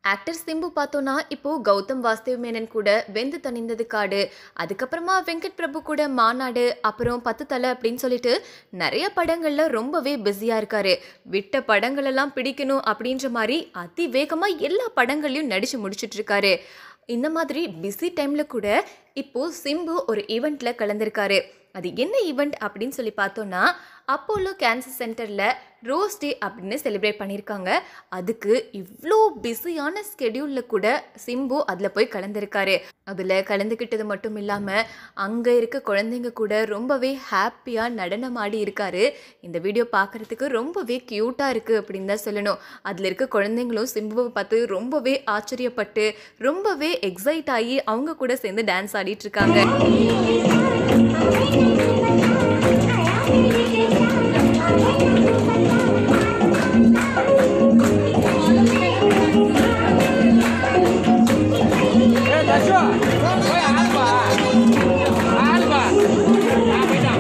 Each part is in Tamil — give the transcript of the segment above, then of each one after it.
ஆக்டர் சிம்பு பார்த்தோன்னா இப்போ கௌதம் வாசுதேவ் மேனன் கூட வெந்து தணிந்தது காடு அதுக்கப்புறமா வெங்கட் பிரபு கூட மாநாடு அப்புறம் பத்து தலை அப்படின்னு சொல்லிட்டு நிறைய படங்கள்ல ரொம்பவே பிஸியா இருக்காரு விட்ட படங்கள் எல்லாம் பிடிக்கணும் அப்படின்ற மாதிரி அதி வேகமா எல்லா படங்களையும் நடிச்சு முடிச்சிட்டு இருக்காரு இந்த மாதிரி பிஸி டைம்ல கூட இப்போ சிம்பு ஒரு ஈவெண்ட்ல கலந்திருக்காரு அது என்ன ஈவெண்ட் அப்படின்னு சொல்லி பார்த்தோன்னா அப்போலோ கேன்சர் சென்டரில் ரோஸ் டே அப்படின்னு செலிப்ரேட் பண்ணியிருக்காங்க அதுக்கு இவ்வளோ பிஸியான ஸ்கெடியூலில் கூட சிம்பு அதில் போய் கலந்துருக்காரு அதில் கலந்துக்கிட்டது மட்டும் இல்லாமல் அங்கே இருக்க குழந்தைங்க கூட ரொம்பவே ஹாப்பியாக நடனம் ஆடி இருக்காரு இந்த வீடியோ பார்க்குறதுக்கு ரொம்பவே க்யூட்டாக இருக்குது அப்படின்னு தான் சொல்லணும் அதில் இருக்க குழந்தைங்களும் சிம்புவை பார்த்து ரொம்பவே ஆச்சரியப்பட்டு ரொம்பவே எக்ஸைட் ஆகி அவங்க கூட சேர்ந்து டான்ஸ் ஆடிட்டு இருக்காங்க Eh, Joshua, voy a Alba. Alba. Ah, mira.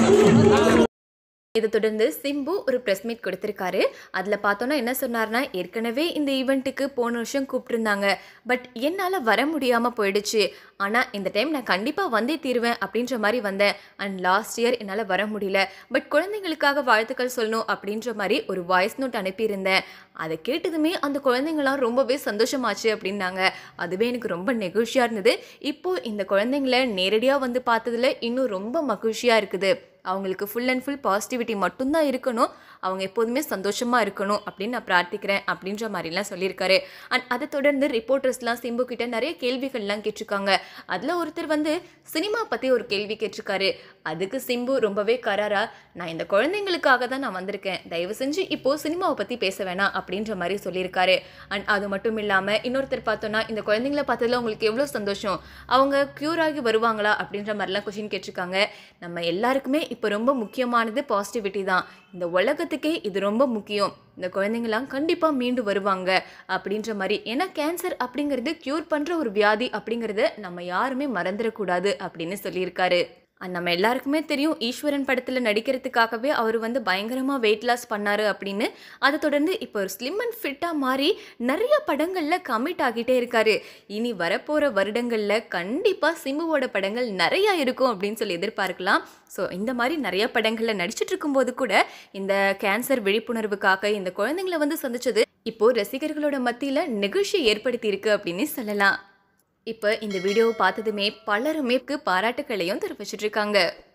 இதை தொடர்ந்து சிம்பு ஒரு ப்ரெஸ் மீட் கொடுத்துருக்காரு அதில் பார்த்தோன்னா என்ன சொன்னார்னா ஏற்கனவே இந்த ஈவெண்ட்டுக்கு போன வருஷம் கூப்பிட்டுருந்தாங்க பட் என்னால் வர முடியாமல் போயிடுச்சு ஆனால் இந்த டைம் நான் கண்டிப்பாக வந்தே தீருவேன் அப்படின்ற மாதிரி வந்தேன் அண்ட் லாஸ்ட் இயர் என்னால் வர முடியல பட் குழந்தைங்களுக்காக வாழ்த்துக்கள் சொல்லணும் அப்படின்ற மாதிரி ஒரு வாய்ஸ் நோட் அனுப்பியிருந்தேன் அதை கேட்டதுமே அந்த குழந்தைங்களாம் ரொம்பவே சந்தோஷமாச்சு அப்படின்னாங்க அதுவே எனக்கு ரொம்ப நெகிழ்ச்சியாக இருந்தது இப்போது இந்த குழந்தைங்கள நேரடியாக வந்து பார்த்ததுல இன்னும் ரொம்ப மகிழ்ச்சியாக இருக்குது அவங்களுக்கு ஃபுல் அண்ட் ஃபுல் பாசிட்டிவிட்டி மட்டும்தான் இருக்கணும் அவங்க எப்போதுமே சந்தோஷமாக இருக்கணும் அப்படின்னு நான் பிரார்த்திக்கிறேன் அப்படின்ற மாதிரிலாம் சொல்லியிருக்காரு அண்ட் அதை தொடர்ந்து ரிப்போர்ட்டர்ஸ்லாம் சிம்பு கிட்ட நிறைய கேள்விகள்லாம் கேட்டிருக்காங்க அதில் ஒருத்தர் வந்து சினிமா பற்றி ஒரு கேள்வி கேட்டிருக்காரு அதுக்கு சிம்பு ரொம்பவே கராரா நான் இந்த குழந்தைங்களுக்காக தான் நான் வந்திருக்கேன் தயவு செஞ்சு இப்போது சினிமாவை பற்றி பேச வேணாம் அப்படின்ற மாதிரி சொல்லியிருக்காரு அண்ட் அது மட்டும் இல்லாமல் இன்னொருத்தர் பார்த்தோன்னா இந்த குழந்தைங்கள பார்த்ததுல உங்களுக்கு எவ்வளோ சந்தோஷம் அவங்க க்யூர் ஆகி வருவாங்களா அப்படின்ற மாதிரிலாம் கொஷின் கேட்டிருக்காங்க நம்ம எல்லாருக்குமே இப்போ ரொம்ப முக்கியமானது பாசிட்டிவிட்டி தான் இந்த உலகத்துக்கே இது ரொம்ப முக்கியம் இந்த குழந்தைங்களாம் கண்டிப்பாக மீண்டு வருவாங்க அப்படின்ற மாதிரி ஏன்னா கேன்சர் அப்படிங்கிறது க்யூர் பண்ணுற ஒரு வியாதி அப்படிங்கிறத நம்ம யாருமே மறந்துடக்கூடாது அப்படின்னு சொல்லியிருக்காரு அண்ட் நம்ம எல்லாருக்குமே தெரியும் ஈஸ்வரன் படத்தில் நடிக்கிறதுக்காகவே அவர் வந்து பயங்கரமாக வெயிட் லாஸ் பண்ணார் அப்படின்னு அதை தொடர்ந்து இப்போ ஒரு ஸ்லிம் அண்ட் ஃபிட்டாக மாறி நிறைய படங்களில் கமிட் ஆகிட்டே இருக்காரு இனி வரப்போகிற வருடங்களில் கண்டிப்பாக சிம்புவோட படங்கள் நிறையா இருக்கும் அப்படின்னு சொல்லி எதிர்பார்க்கலாம் ஸோ இந்த மாதிரி நிறைய படங்களில் நடிச்சிட்டு இருக்கும்போது கூட இந்த கேன்சர் விழிப்புணர்வுக்காக இந்த குழந்தைங்களை வந்து சந்திச்சது இப்போ ரசிகர்களோட மத்தியில் நெகிழ்ச்சி ஏற்படுத்தி இருக்கு அப்படின்னு சொல்லலாம் இப்போ இந்த வீடியோவை பார்த்ததுமே பலருமே பாராட்டுக்களையும் தெரிவிச்சிட்டு இருக்காங்க